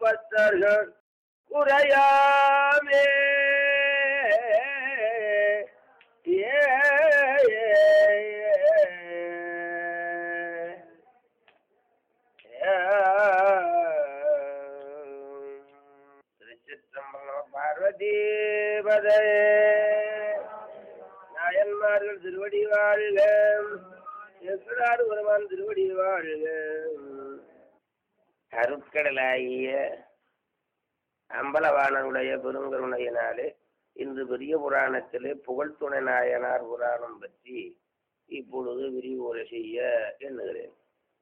பத்தர்கள் குறையாமே ஏ திருச்சிற்றம்பலம் பார்வதி பதே நாயன்மார்கள் திருவடி வாழ்க எஸ்ராடு ஒருவன் திருவடி வாழ்க அருட்கடலாகிய அம்பலவாணனுடைய பெருங்கருணையினாலே இன்று பெரிய புராணத்திலே புகழ்துணை நாயனார் புராணம் பற்றி இப்பொழுது விரிவுரை செய்ய எண்ணுகிறேன்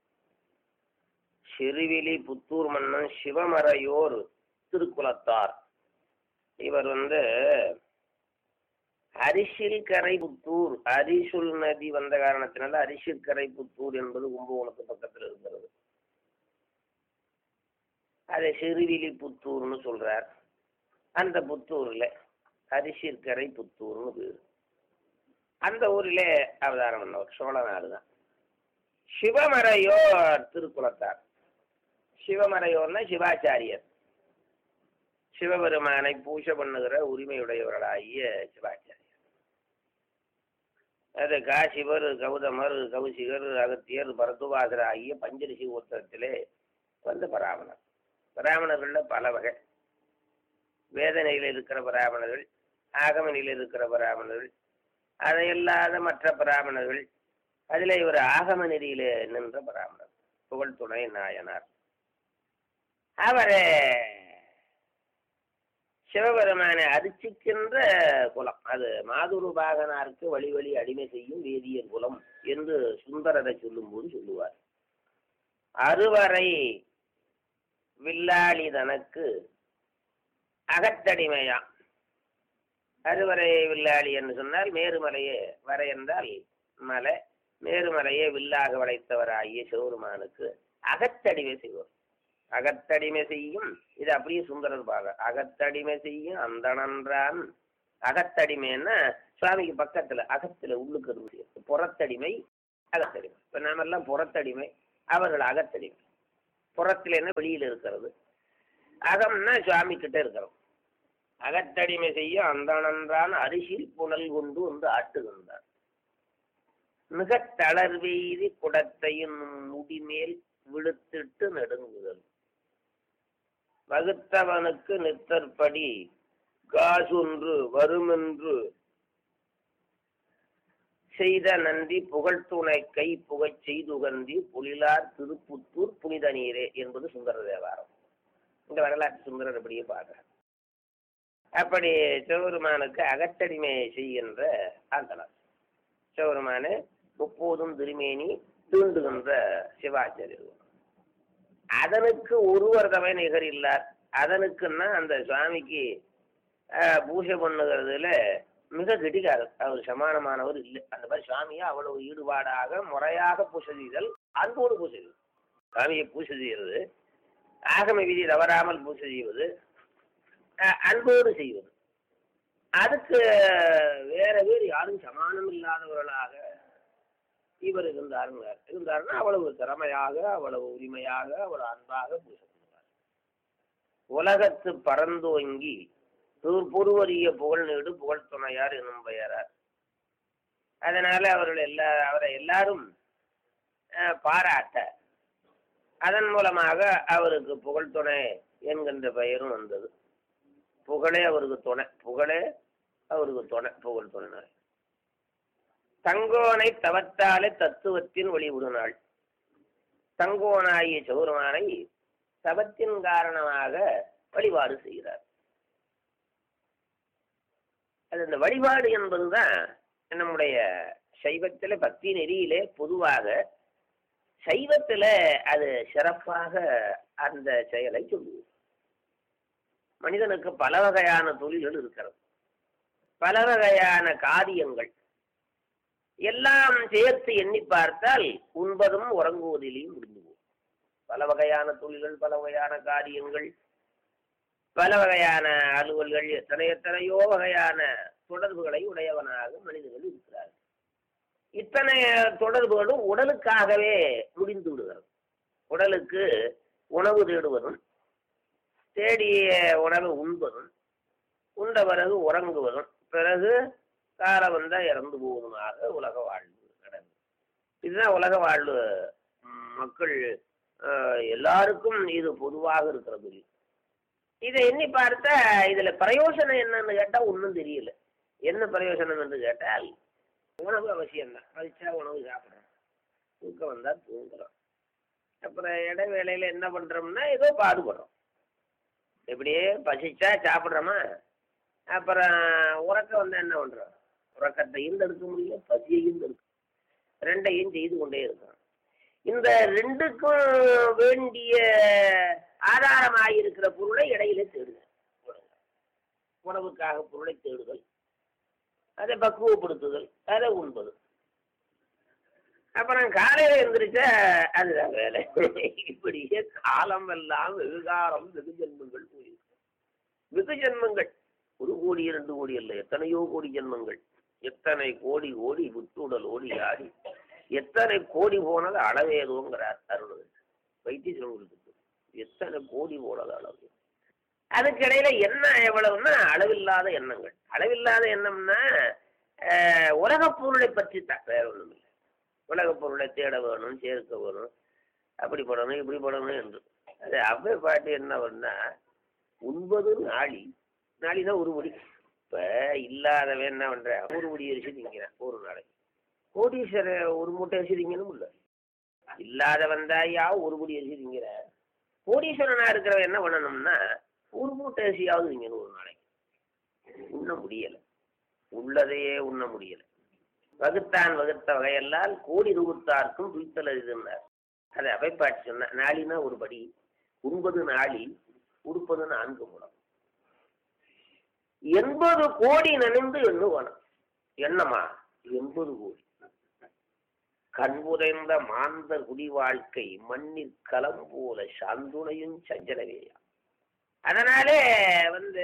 சிறுவிலி புத்தூர் மன்னன் சிவமறையோர் திருக்குலத்தார் இவர் வந்து அரிசில் கரை புத்தூர் அரிசுல் நதி வந்த காரணத்தினால அரிசில் கரை புத்தூர் என்பது கும்பகோணத்து பக்கத்தில் இருக்கிறது அதை சிறுவிலி புத்தூர்னு சொல்றார் அந்த புத்தூர்ல அரிசிற்கரை புத்தூர்னு பேர் அந்த ஊரிலே அவதாரம் பண்ணவர் சோழ நாடு தான் சிவமறையோர் திருக்குலத்தார் சிவமறையோர்னா சிவாச்சாரியர் சிவபெருமானை பூஜை பண்ணுகிற உரிமையுடையவர்களாகிய சிவாச்சாரியர் அது காசிவர் கௌதமர் கௌசிகர் அகத்தியர் பரதுவாசர் ஆகிய பஞ்சரிசி உத்தரத்திலே வந்த பராமணர் பிராமணர்களில் பல வகை வேதனையில் இருக்கிற பிராமணர்கள் ஆகமனியில் இருக்கிற பிராமணர்கள் அதையல்லாத மற்ற பிராமணர்கள் அதில் இவர் ஆகம நெறியில நின்ற பிராமணர் புகழ் துணை நாயனார் அவரை சிவபெருமானை அரிசிக்கின்ற குலம் அது மாதுரு பாகனாருக்கு வழி வழி அடிமை செய்யும் வேதியர் குலம் என்று சுந்தரரை சொல்லும்போது சொல்லுவார் அறுவரை வில்லாளி தனக்கு அகத்தடிமையா அறுவரை வில்லாளி என்று சொன்னால் மேருமலையே வரை என்றால் மலை மேருமலையே வில்லாக வளைத்தவராகிய சிவருமானுக்கு அகத்தடிமை செய்வோர் அகத்தடிமை செய்யும் இது அப்படியே சுந்தரர் பாக அகத்தடிமை செய்யும் அந்த நன்றான் அகத்தடிமைன்னா சுவாமிக்கு பக்கத்துல அகத்துல உள்ளுக்கு இருந்து புறத்தடிமை அகத்தடிமை இப்ப நாமெல்லாம் புறத்தடிமை அவர்கள் அகத்தடிமை புறத்தில் என்ன வெளியில் இருக்கிறது அகம்னா சுவாமி கிட்ட இருக்கிறோம் அகத்தடிமை செய்ய அந்த நன்றான் அரிசில் புனல் கொண்டு வந்து ஆட்டுகின்றார் மிக தளர்வெய்தி குடத்தையும் முடிமேல் விழுத்திட்டு நெடுங்குதல் வகுத்தவனுக்கு நித்தற்படி காசொன்று வருமென்று செய்த நன்றி புகழ்த்துணை கை புகச் செய்துகந்தி புலிலார் திருப்புத்தூர் புனித நீரே என்பது சுந்தர தேவாரம் இந்த வரலாற்று சுந்தரர் அப்படியே பார்க்கிறார் அப்படி சிவபெருமானுக்கு அகத்தடிமை செய்கின்ற ஆந்தனர் சிவபெருமானு முப்போதும் திருமேனி தூண்டுகின்ற சிவாச்சாரியர் அதனுக்கு ஒருவர் தவை நிகர் இல்லார் அதனுக்குன்னா அந்த சுவாமிக்கு ஆஹ், பூஜை பண்ணுகிறதுல மிக கெட்டிக்காரர் அவர் சமானமானவர் இல்லை அந்த மாதிரி சுவாமியை அவ்வளவு ஈடுபாடாக முறையாக பூஜை செய்தல் அன்போடு பூஜை செய்வது சுவாமியை பூஜை செய்வது ஆகம விதி தவறாமல் பூஜை செய்வது ஆஹ், அன்போடு செய்வது அதுக்கு வேற வேறு யாரும் சமானம் இல்லாதவர்களாக இவர் இருந்தாருங்க இருந்தாருன்னா அவ்வளவு திறமையாக அவ்வளவு உரிமையாக அவ்வளவு அன்பாக பூஜை பண்ணுவார் உலகத்து பரந்தோங்கி பொருவரிய புகழ் நீடு புகழ் துணையார் எனும் பெயரார் அதனால அவர்கள் எல்லா அவரை எல்லாரும் அஹ், பாராட்ட அதன் மூலமாக அவருக்கு புகழ் துணை என்கின்ற பெயரும் வந்தது புகழே அவருக்கு துணை புகழே அவருக்கு துணை புகழ் துணை தங்கோனை தவத்தாலே தத்துவத்தின் ஒளிவிடுநாள் தங்கோனாகிய சௌரமானை தவத்தின் காரணமாக வழிபாடு செய்கிறார் அது இந்த வழிபாடு என்பதுதான் நம்முடைய சைவத்தில பக்தி நெறியிலே பொதுவாக சைவத்துல அது சிறப்பாக அந்த செயலை சொல்லுவோம் மனிதனுக்கு பல வகையான தொழில்கள் இருக்கிறது பல வகையான காரியங்கள் எல்லாம் சேர்த்து எண்ணி பார்த்தால் உண்பதும் உறங்குவதிலேயும் முடிந்து போகும் பல வகையான தொழில்கள் பல வகையான காரியங்கள் பல வகையான அலுவல்கள் எத்தனை எத்தனையோ வகையான தொடர்புகளை உடையவனாக மனிதர்கள் இருக்கிறார்கள் இத்தனை தொடர்புகளும் உடலுக்காகவே முடிந்து விடுகிறது உடலுக்கு உணவு தேடுவதும் தேடிய உணவை உண்பதும் உண்ட பிறகு உறங்குவதும் பிறகு காலம் வந்தால் இறந்து போவதுமாக உலக வாழ்வு நடந்தது இதுதான் உலக வாழ்வு ம், மக்கள் அஹ், எல்லாருக்கும் இது பொதுவாக இருக்கிறது இதை எண்ணி பார்த்தா இதுல பிரயோஜனம் என்னன்னு கேட்டா ஒன்றும் தெரியல என்ன பிரயோஜனம் என்று கேட்டால் உணவு அவசியம்தான் பறிச்சா உணவு சாப்பிட்றோம் தூக்கம் வந்தா தூங்குறோம் அப்புறம் இடைவேளையில என்ன பண்றோம்னா ஏதோ பாடுபடுறோம் எப்படியே பசிச்சா சாப்பிட்றோமா அப்புறம் உறக்கம் வந்தா என்ன பண்றோம் உறக்கத்தையும் தடுக்க முடியல பசியையும் தடுக்க ரெண்டையும் செய்து கொண்டே இருக்கோம் இந்த ரெண்டுக்கும் வேண்டிய ஆதாரமாயிருக்கிற பொருளை இடையில தேடுதல் உணவுக்காக பொருளை தேடுதல் அதை பக்குவப்படுத்துதல் அதை உண்பது அப்புறம் காலையில எந்திரிச்சா அதுதான் வேலை இப்படியே காலம் எல்லாம் வெகுகாலம் வெகு ஜென்மங்கள் போயிருக்கு வெகு ஜென்மங்கள் ஒரு கோடி இரண்டு கோடி அல்ல எத்தனையோ கோடி ஜென்மங்கள் எத்தனை கோடி கோடி விட்டுடல் ஓடி ஆடி எத்தனை கோடி போனது அளவேதுங்கிறார் அருள் வைத்தீஸ்வரங்களுக்கு எத்தனை கோடி போனது அளவு அதுக்கிடையில என்ன எவ்வளவுன்னா அளவில்லாத எண்ணங்கள் அளவில்லாத எண்ணம்னா அஹ், உலகப் பொருளை பற்றி தான் வேற ஒண்ணும் இல்லை உலகப் பொருளை தேட வேணும் சேர்க்க வேணும் அப்படி படணும் இப்படி படணும் என்று அது அவ்வை பாட்டு என்ன பண்ணா உண்பது நாளி நாளினா ஒரு முடி இப்ப இல்லாதவன் என்ன பண்றான் ஒரு முடி அரிசி திங்கிறான் ஒரு நாளைக்கு கோடீஸ்வர ஒரு மூட்டை அரிசி திங்கணும் இல்ல இல்லாதவன் தாயா ஒரு முடி அரிசி திங்கிற கோடீஸ்வரனா இருக்கிறவன் என்ன பண்ணணும்னா ஒரு மூட்டை அரிசியாவது திங்கணும் ஒரு நாளைக்கு உண்ண முடியல உள்ளதையே உண்ண முடியல வகுத்தான் வகுத்த வகையெல்லாம் கோடி தொகுத்தார்க்கும் துய்த்தல் இதுன்னார் அதை அவைப்பாட்டு சொன்ன நாளினா ஒரு படி உண்பது நாளி உடுப்பது நான்கு முடம் எண்பது கோடி நனைந்து எண்ணுவனம் எண்ணமா எண்பது கோடி கண்புரைந்த மாந்தர் குடி வாழ்க்கை மண்ணில் களம் போல சாந்துணையும் சஞ்சலவேயா அதனாலே வந்து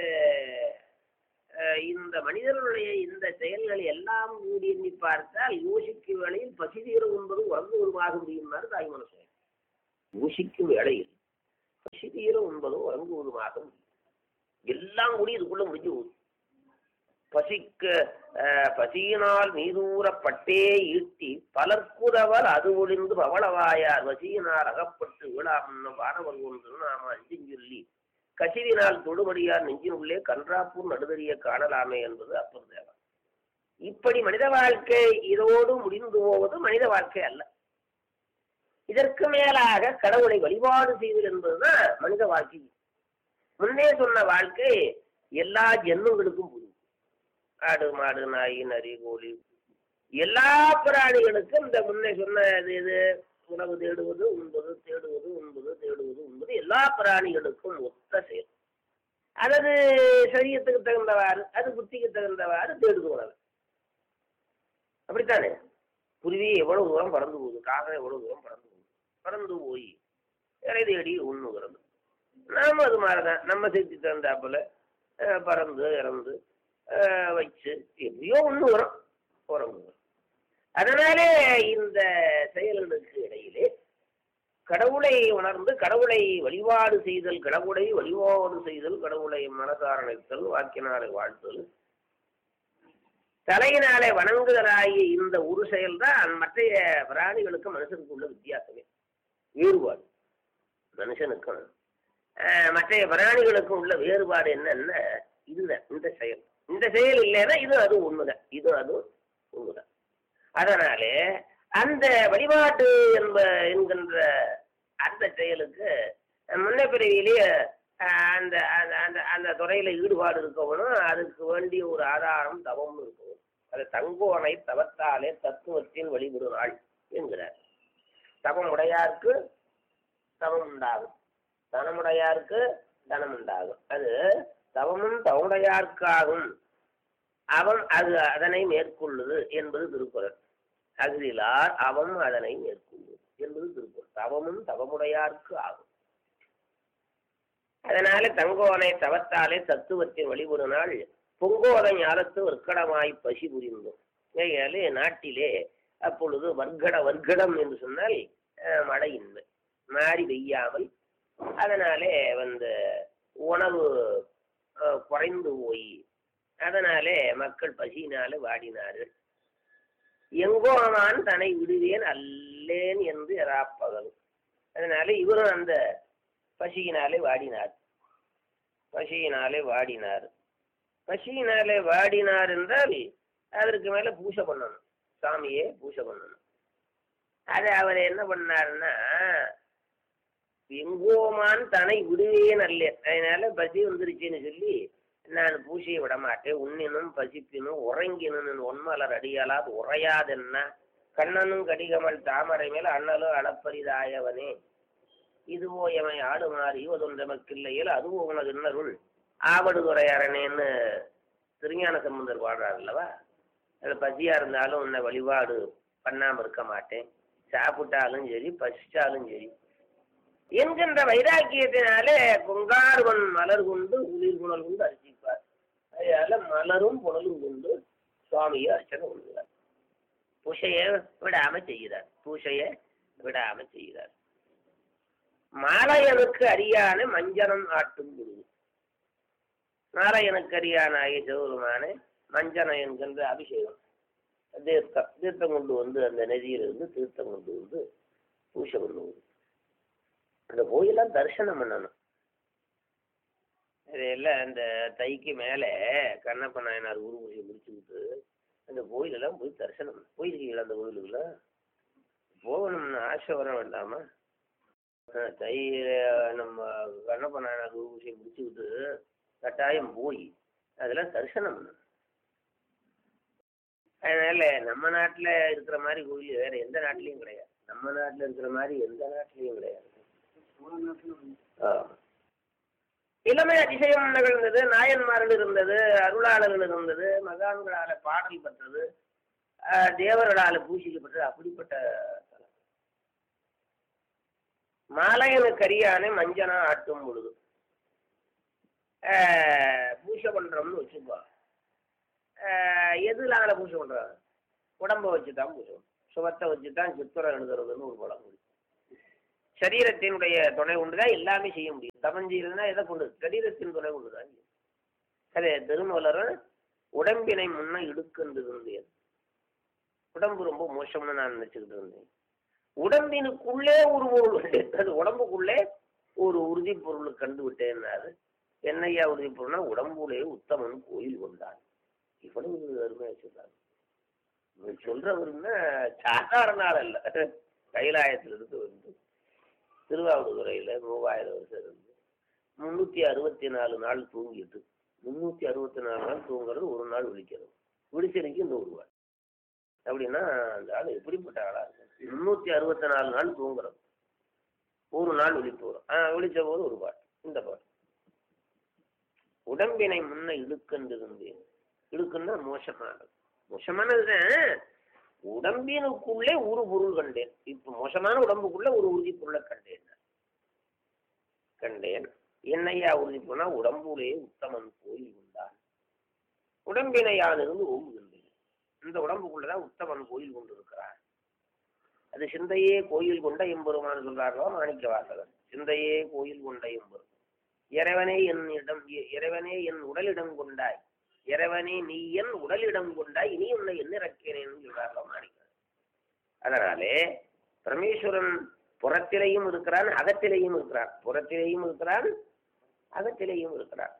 அஹ், இந்த மனிதர்களுடைய இந்த செயல்களை எல்லாம் கூடி எண்ணி பார்த்தால் யோசிக்கும் வேளையில் பசிதீர உண்பது உறங்குவதுமாக முடியும்னாரு தாய் மனசு யோசிக்கும் வேளையில் பசிதீர உண்பதும் உறங்குவதுமாக முடியும் எல்லாம் கூடி இதுக்குள்ள முடிஞ்சு போகுது பசிக்க அஹ், பசியினால் மீதூரப்பட்டே ஈட்டி பலர்க்குதவர் அது ஒளிந்து பவளவாயார் வசியினால் அகப்பட்டு விழாம் வானவர் ஒன்று நாம அஞ்சும் சொல்லி கசிவினால் தொடுபடியார் நெஞ்சினுள்ளே கன்றாப்பூர் நடுதறிய காணலாமே என்பது அப்பர் தேவன் இப்படி மனித வாழ்க்கை இதோடு முடிந்து போவது மனித வாழ்க்கை அல்ல இதற்கு மேலாக கடவுளை வழிபாடு செய்வது என்பதுதான் மனித வாழ்க்கை முன்னே சொன்ன வாழ்க்கை எல்லா ஜென்மங்களுக்கும் புரியும் ஆடு மாடு நாய் நரி கோழி எல்லா பிராணிகளுக்கும் இந்த முன்னே சொன்ன இது இது உணவு தேடுவது உண்பது தேடுவது உண்பது தேடுவது உண்பது எல்லா பிராணிகளுக்கும் ஒத்த செயல் அதது சரியத்துக்கு தகுந்தவாறு அது புத்திக்கு தகுந்தவாறு தேடுது உணவு அப்படித்தானே குருவி எவ்வளவு தூரம் பறந்து போகுது காகம் எவ்வளவு தூரம் பறந்து போகுது பறந்து போய் இறை தேடி உண்ணுகிறது நாம அது மாதிரிதான் நம்ம செய்தி தகுந்தாப்புல அஹ், பறந்து இறந்து அஹ், வச்சு எப்படியோ ஒன்று வரும் உறங்குகிறோம் அதனாலே இந்த செயல்களுக்கு இடையிலே கடவுளை உணர்ந்து கடவுளை வழிபாடு செய்தல் கடவுளை வழிபாடு செய்தல் கடவுளை மனசாரணித்தல் வாக்கினாரை வாழ்த்தல் தலையினாலே வணங்குதலாகிய இந்த ஒரு செயல்தான் மற்றைய பிராணிகளுக்கு மனுஷனுக்கு உள்ள வித்தியாசமே வேறுபாடு மனுஷனுக்கும் அஹ், மற்றைய பிராணிகளுக்கும் உள்ள வேறுபாடு என்னன்னா இதுதான் இந்த செயல் இந்த செயல் இல்லைன்னா இது அது உண்மைதான் இது அது உண்மைதான் அதனாலே அந்த வழிபாட்டு என்ப என்கின்ற அந்த செயலுக்கு முன்ன பிறவியிலேயே அஹ், அந்த அந்த அந்த அந்த துறையில ஈடுபாடு இருக்கணும் அதுக்கு வேண்டிய ஒரு ஆதாரம் தவம் இருக்கணும் அது தங்கோனை தவத்தாலே தத்துவத்தில் வழிபடுவாள் என்கிறார் தவம் உடையாருக்கு தவம் உண்டாகும் தனமுடையாருக்கு தனம் உண்டாகும் அது தவமும் தவமுடையார்க்காகும் அவன் அது அதனை மேற்கொள்ளுது என்பது திருக்குறள் அகிலார் அவன் அதனை மேற்கொள்ளுது என்பது திருக்குறள் தவமும் தவமுடையார்க்கு ஆகும் அதனால தங்கோனை தவத்தாலே தத்துவத்தின் வழிபடுநாள் பொங்கோத ஞாலத்து வர்க்கடமாய் பசி புரிந்தோம் ஆகையாலே நாட்டிலே அப்பொழுது வர்க்கட வர்க்கடம் என்று சொன்னால் அஹ், மழையின்மை மாறி பெய்யாமல் அதனாலே வந்து உணவு அஹ், குறைந்து போய் அதனாலே மக்கள் பசியினால வாடினார்கள் எங்கோமான் தன்னை விடுவேன் அல்லேன் என்று எறாப்பகல் அதனால இவரும் அந்த பசியினாலே வாடினார் பசியினாலே வாடினார் பசியினாலே வாடினார் என்றால் அதற்கு மேல பூஜை பண்ணணும் சாமியே பூஜை பண்ணணும் அது அவர் என்ன பண்ணாருன்னா எங்கோமான் தன்னை விடுவேன் அல்ல அதனால பசி வந்துருச்சுன்னு சொல்லி நான் பூசையை விட மாட்டேன் உண்ணினும் பசிப்பினும் உறங்கினும் ஒன்மலர் அடியாலாது உறையாதென்ன கண்ணனும் கடிகமல் தாமரை மேல அண்ணலும் அளப்பரிதாயவனே இதுவோ எமை ஆடுமாறு ஈவதொன்றமக்கில்லையில் அதுவோ உனது இன்னருள் ஆவடுதுறை அரணேன்னு திருஞான சம்பந்தர் பாடுறார் அல்லவா அது பசியா இருந்தாலும் உன்னை வழிபாடு பண்ணாம இருக்க மாட்டேன் சாப்பிட்டாலும் சரி பசிச்சாலும் சரி என்கின்ற வைராக்கியத்தினாலே பொங்கார்வன் மலர் கொண்டு உளிர் புனல் கொண்டு அர்ச்சிப்பார் அதனால மலரும் புனலும் கொண்டு சுவாமியை அர்ச்சனை கொள்கிறார் பூசையை விடாம செய்கிறார் பூசையை விடாம செய்கிறார் மாலையனுக்கு அறியான மஞ்சனம் ஆட்டும் குரு நாராயணுக்கு அறியானாகிய சிவபெருமான மஞ்சனம் என்கின்ற அபிஷேகம் தீர்த்தம் தீர்த்தம் கொண்டு வந்து அந்த நதியிலிருந்து தீர்த்தம் கொண்டு வந்து பூசை கொண்டு வந்து அந்த கோயிலாம் தரிசனம் பண்ணணும் இதெல்லாம் அந்த தைக்கு மேலே கண்ணப்ப நாயனார் உருமுறையை முடிச்சுக்கிட்டு அந்த கோயிலெல்லாம் போய் தரிசனம் பண்ணணும். போயிருக்கீங்களா அந்த கோயிலுக்குள்ள போகணும்னு ஆசை வர வேண்டாமா அஹ் தை நம்ம கண்ணப்ப நாயனார் உருமுறையை முடிச்சுக்கிட்டு கட்டாயம் போய் அதெல்லாம் தரிசனம் பண்ணணும் அதனால நம்ம நாட்டில் இருக்கிற மாதிரி கோயில் வேற எந்த நாட்டிலையும் கிடையாது நம்ம நாட்டில் இருக்கிற மாதிரி எந்த நாட்டிலையும் கிடையாது ஆ. இளமை அதிசயம் நிகழ்ந்தது நாயன்மார்கள் இருந்தது அருளாளர்கள் இருந்தது மகான்களால பாடல் பெற்றது ஆ, தேவர்களால பூசிக்கப்பட்டது அப்படிப்பட்ட தலம். மாலையனு கரியானை மஞ்சனா ஆட்டும் பொழுது ஆ, பூஜை பண்றோம்னு வச்சுக்கோ ஆ, எதுல பூஜை பண்றோம் உடம்ப வச்சு தான் பூஜை பண்றோம். சுகத்தை வச்சு தான் சித்திரம் எழுதுறதுன்னு ஒரு பழமொழி சரீரத்தினுடைய துணை கொண்டுதான் எல்லாமே செய்ய முடியும் தமஞ்செய்யறதுனா எதை கொண்டு சரீரத்தின் துணை கொண்டுதான் செய்யும். அதே திருமலரும் உடம்பினை முன்ன இடுக்கென்று இருந்தேன் உடம்பு ரொம்ப மோசம்னு நான் நினைச்சுக்கிட்டு இருந்தேன் உடம்பினுக்குள்ளே ஒரு பொருள் உண்டு. அது உடம்புக்குள்ளே ஒரு உறுதி பொருள் கண்டு விட்டேன்னாரு என்னையா உறுதி பொருள்னா உடம்புலே உத்தமன் கோயில் கொண்டான் இவ்வளவு அருமையா சொல்றாரு இவர் சொல்றவருன்னா சாதாரண ஆள் அல்ல கைலாயத்திலிருந்து வந்து திருவாவூதுறையில் மூவாயிரம் வருஷம் இருந்து முந்நூற்றி அறுபத்தி நாலு நாள் தூங்கிட்டு முந்நூற்றி அறுபத்தி நாலு நாள் தூங்குறது ஒரு நாள் விழிக்கிறது விழிச்சனைக்கு இந்த ரூபாய் அப்படின்னா அந்த ஆள் எப்படிப்பட்ட ஆளா இருக்கு முந்நூற்றி அறுபத்தி நாலு நாள் தூங்குறது ஒரு நாள் விழிப்பு வரும் ஆ விழிச்ச போது ஒரு பாட்டு இந்த பாட்டு உடம்பினை முன்ன இழுக்கென்றிருந்தேன் இழுக்குன்னா மோசமானது மோசமானதுதான் உடம்பினுக்குள்ளே ஒரு பொருள் கண்டேன் இப்ப மோசமான உடம்புக்குள்ள ஒரு உறுதி பொருளை கண்டேன் கண்டேன் என்னையா உறுதி போனா உடம்புலே உத்தமன் கோயில் உண்டான் உடம்பினையானிருந்து ஓம்புகின்றேன் இந்த உடம்புக்குள்ளதான் உத்தமன் கோயில் கொண்டு இருக்கிறான் அது சிந்தையே கோயில் கொண்ட எம்பெருமான் சொல்றார்களோ மாணிக்க வாசகர் சிந்தையே கோயில் கொண்ட எம்பெருமான் இறைவனே என் இடம் இறைவனே என் உடலிடம் கொண்டாய் இறைவனே நீ என் உடலிடம் கொண்டாய் இனி உன்னை என்ன இறக்கிறேன்னு சொல்றார்களோ மாணிக்கிறார் அதனாலே பரமேஸ்வரன் புறத்திலேயும் இருக்கிறான் அகத்திலேயும் இருக்கிறான் புறத்திலேயும் இருக்கிறான் அகத்திலேயும் இருக்கிறான்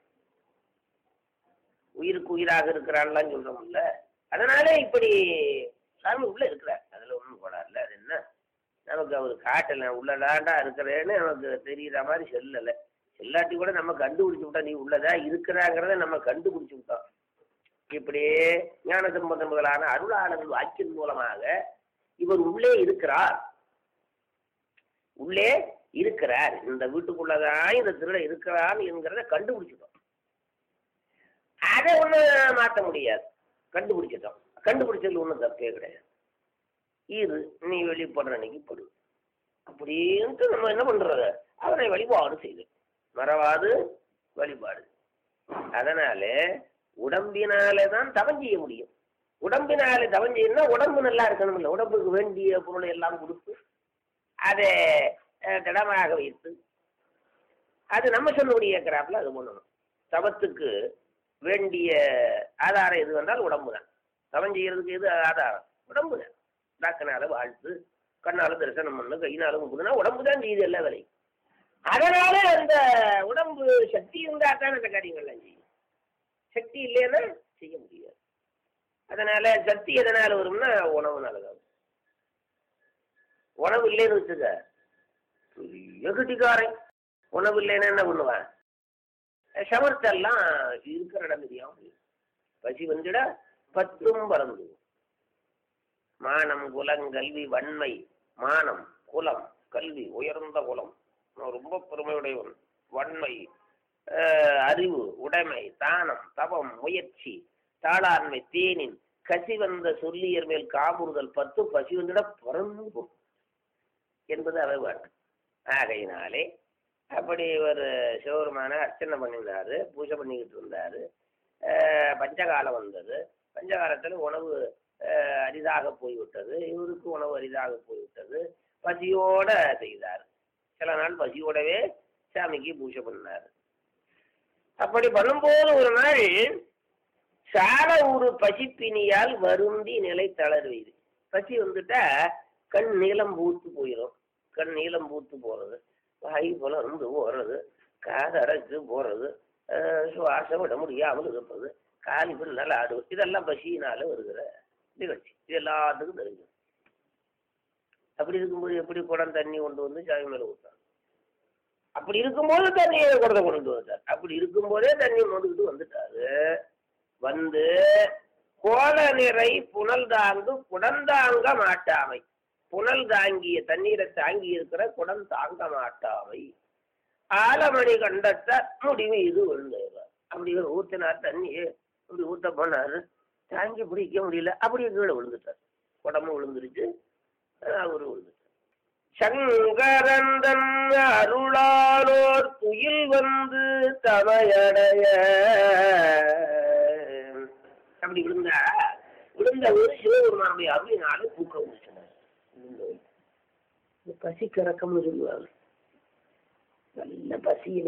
உயிருக்கு உயிராக இருக்கிறான்லாம் சொல்றோம்ல அதனாலே இப்படி சாமி உள்ள இருக்கிறார் அதுல ஒண்ணும் போடாதுல்ல அது என்ன நமக்கு அவர் காட்டல உள்ளதாண்டா இருக்கிறேன்னு நமக்கு தெரியுற மாதிரி செல்லல செல்லாட்டி கூட நம்ம கண்டுபிடிச்சு விட்டோம் நீ உள்ளதா இருக்கிறாங்கிறத நம்ம கண்டுபிடிச்சு விட்டோம் இப்படியே ஞான சம்பந்தம் முதலான அருளாளர்கள் வாக்கின் மூலமாக இவர் உள்ளே இருக்கிறார் உள்ளே இருக்கிறார் இந்த வீட்டுக்குள்ளதான் இந்த திருட இருக்கிறார் என்கிறத கண்டுபிடிச்சிட்டோம் அதை ஒண்ணு மாத்த முடியாது கண்டுபிடிச்சிட்டோம் கண்டுபிடிச்சதுல ஒண்ணும் தப்பே கிடையாது இது நீ வெளிப்படுற அன்னைக்கு படு அப்படின்ட்டு நம்ம என்ன பண்றது அவனை வழிபாடு செய்து மறவாது வழிபாடு அதனால உடம்பினாலே தான் தவம் செய்ய முடியும் உடம்பினாலே தவம் செய்யணும்னா உடம்பு நல்லா இருக்கணும் இல்லை உடம்புக்கு வேண்டிய பொருளை எல்லாம் கொடுத்து அதை அஹ், திடமாக வைத்து அது நம்ம சொன்னபடி ஏற்கிறாப்புல அது பண்ணணும் தவத்துக்கு வேண்டிய ஆதாரம் எது வந்தால் உடம்பு தான் தவம் செய்யறதுக்கு எது ஆதாரம் உடம்பு தான் டாக்கனால வாழ்த்து கண்ணால தரிசனம் பண்ணு கையினால முக்குதுன்னா உடம்பு தான் செய்யுது எல்லா வேலையும் அதனால அந்த உடம்பு சக்தி இருந்தா தான் அந்த காரியங்கள்லாம் செய்யும் சக்தி இல்லைன்னா செய்ய முடியாது அதனால சக்தி எதனால வரும்னா உணவுனால தான் உணவு இல்லைன்னு வச்சுக்க பெரிய கட்டிக்காரன் உணவு இல்லைன்னா என்ன பண்ணுவான் சமர்த்தெல்லாம் இருக்கிற இடம் தெரியாம போயிடும். பசி வந்துட பத்தும் பறந்து மானம் குலம் கல்வி வன்மை மானம் குலம் கல்வி உயர்ந்த குலம் நான் ரொம்ப பெருமையுடையவன் வன்மை அஹ், அறிவு உடைமை தானம் தவம் முயற்சி தாளாண்மை தேனின் கசி வந்த சொல்லியர் மேல் காமுறுதல் பத்து பசி வந்துட பறந்து போகும் என்பது அவைபாடு ஆகையினாலே அப்படி ஒரு சிவபெருமான அர்ச்சனை பண்ணியிருந்தாரு பூஜை பண்ணிக்கிட்டு இருந்தாரு அஹ், பஞ்சகாலம் வந்தது பஞ்சகாலத்தில் உணவு அஹ், அரிதாக போய்விட்டது இவருக்கு உணவு அரிதாக போய்விட்டது பசியோட செய்தார் சில நாள் பசியோடவே சாமிக்கு பூஜை பண்ணார் அப்படி பண்ணும்போது ஒரு நாள் சால ஒரு பசிப்பினியால் வருந்தி நிலை தளர்வீது பசி வந்துட்டா கண் நீளம் பூத்து போயிடும் கண் நீளம் பூத்து போறது வாய் புலர்ந்து போறது காதரைச்சு போறது அஹ் சுவாசம் விட முடியாமல் இருப்பது காலி பின்னால் ஆடுவது இதெல்லாம் பசியினால வருகிற நிகழ்ச்சி இது எல்லாத்துக்கும் தெரியும் அப்படி இருக்கும்போது எப்படி குடம் தண்ணி கொண்டு வந்து சாமி மேல ஊற்றாங்க அப்படி இருக்கும்போது தண்ணியை குடத்தை கொண்டு வந்தார் அப்படி இருக்கும்போதே தண்ணி மோந்துக்கிட்டு வந்துட்டாரு வந்து கோல நிறை புனல் தாங்கு குடந்தாங்க மாட்டாமை புனல் தாங்கிய தண்ணீரை தாங்கி இருக்கிற குடம் தாங்க மாட்டாமை ஆலமணி கண்டத்த முடிவு இது விழுந்தார் அப்படி இவர் ஊத்தினார் தண்ணியை அப்படி ஊத்த போனாரு தாங்கி பிடிக்க முடியல அப்படியே கீழே விழுந்துட்டார் குடமும் விழுந்துருச்சு அவரு விழுந்துட்டார் சங்கரந்தன் அருளாலோர் துயில் வந்து தமையடைய அப்படி விழுந்தா விழுந்த ஒரு சிவபெருமானுடைய அருளினால தூக்க முடிச்சினார் விழுந்தவர். இந்த பசி கறக்கம்னு சொல்லுவாங்க நல்ல பசியில்